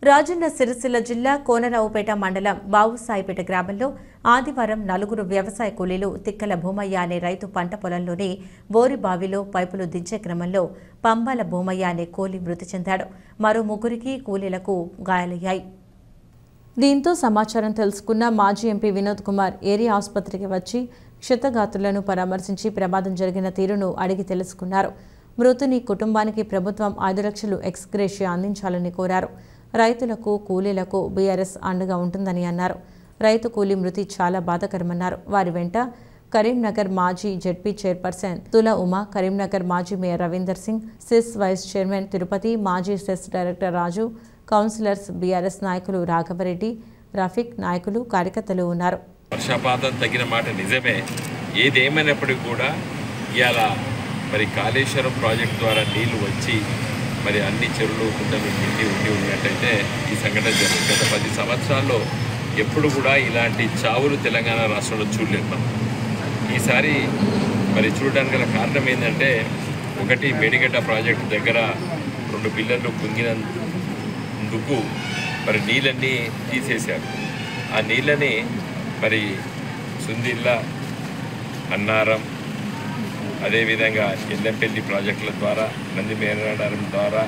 రాజన్న సిరిసిల్ల జిల్లా కోనరావుపేట మండలం బావుసాయిపేట గ్రామంలో ఆదివారం నలుగురు వ్యవసాయ కూలీలు తిక్కల భూమయ్య అనే రైతు పంట పొలంలోని బోరి బావిలో పైపులు దించే క్రమంలో పంబాల భూమయ్య అనే కూలీ మృతి చెందాడు మరో ముగ్గురికి కూలీలకు గాయాలయ్యాయి దీంతో సమాచారం తెలుసుకున్న మాజీ ఎంపీ వినోద్ కుమార్ ఏరియా ఆసుపత్రికి వచ్చి క్షతగాత్రులను పరామర్శించి ప్రమాదం జరిగిన తీరును అడిగి తెలుసుకున్నారు మృతుని కుటుంబానికి ప్రభుత్వం ఐదు లక్షలు ఎక్స్గ్రేషియా అందించాలని కోరారు రైతులకు కూలీలకు బీఆర్ఎస్ అండగా ఉంటుందని అన్నారు రైతు కూలీ మృతి చాలా బాధాకరమన్నారు వారి వెంట కరీంనగర్ మాజీ జెడ్పీ చైర్పర్సన్ తుల ఉమా కరీంనగర్ మాజీ mayor Ravinder Singh cess vice chairman Tirupati మాజీ cess director Raju councillors BRS నాయకులు రాఘవరెడ్డి రఫీక్ నాయకులు కార్యకర్తలు ఉన్నారు వర్షపాతం తగిన మాట నిజమే ఏదేమైనప్పటికీ కూడా ఇవాళ మరి కాళేశ్వరం ప్రాజెక్ట్ ద్వారా నీళ్లు వచ్చి మరి అన్ని చెరువులు కుంటలు నిండి ఉండి ఉన్నట్టయితే ఈ సంఘటన జరిగింది గత పది సంవత్సరాల్లో ఎప్పుడు కూడా ఇలాంటి చావులు తెలంగాణ రాష్ట్రంలో చూడలేదు మనం ఈసారి మరి చూడడానికి గల కారణం ఏంటంటే ఒకటి మేడిగడ్డ ప్రాజెక్టు దగ్గర రెండు పిల్లర్లు కుంగినందుకు మరి నీళ్ళన్నీ తీసేశారు ఆ నీళ్ళని మరి సుందిల్ల అన్నారం అదేవిధంగా ఎల్లంపల్లి ప్రాజెక్టుల ద్వారా నంది మేరడారం ద్వారా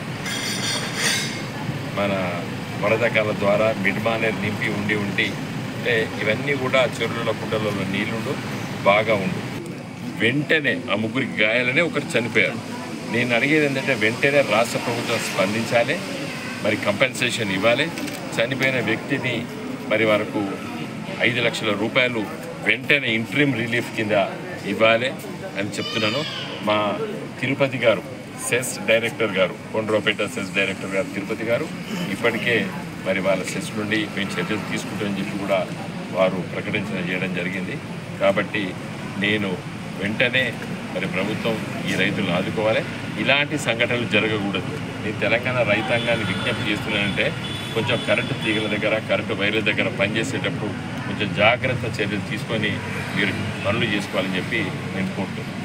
మన వరదకాల ద్వారా మిడ్మానేర్ నింపి ఉండి ఉండి అంటే ఇవన్నీ కూడా చెరువుల కుండలలో నీళ్లుండు బాగా ఉండు వెంటనే ఆ ముగ్గురికి గాయాలనే ఒకరు చనిపోయారు నేను అడిగేది ఏంటంటే వెంటనే రాష్ట్ర ప్రభుత్వం స్పందించాలి మరి కంపెన్సేషన్ ఇవ్వాలి చనిపోయిన వ్యక్తిని మరి వరకు ఐదు లక్షల రూపాయలు వెంటనే ఇంట్రీమ్ రిలీఫ్ కింద ఇవ్వాలి అని చెప్తున్నాను మా తిరుపతి గారు సెస్ డైరెక్టర్ గారు కొండ్రోపేట సెస్ డైరెక్టర్ గారు తిరుపతి గారు ఇప్పటికే మరి వాళ్ళ సెస్ నుండి మేము చర్యలు తీసుకుంటామని చెప్పి కూడా వారు ప్రకటించడం చేయడం జరిగింది కాబట్టి నేను వెంటనే మరి ప్రభుత్వం ఈ రైతులను ఆదుకోవాలి ఇలాంటి సంఘటనలు జరగకూడదు నేను తెలంగాణ రైతాంగాన్ని విజ్ఞప్తి చేస్తున్నానంటే కొంచెం కరెంటు తీగల దగ్గర కరెంటు వైర్ల దగ్గర పనిచేసేటప్పుడు కొంచెం జాగ్రత్త చర్యలు తీసుకొని మీరు పనులు చేసుకోవాలని చెప్పి నేను కోరుతున్నాను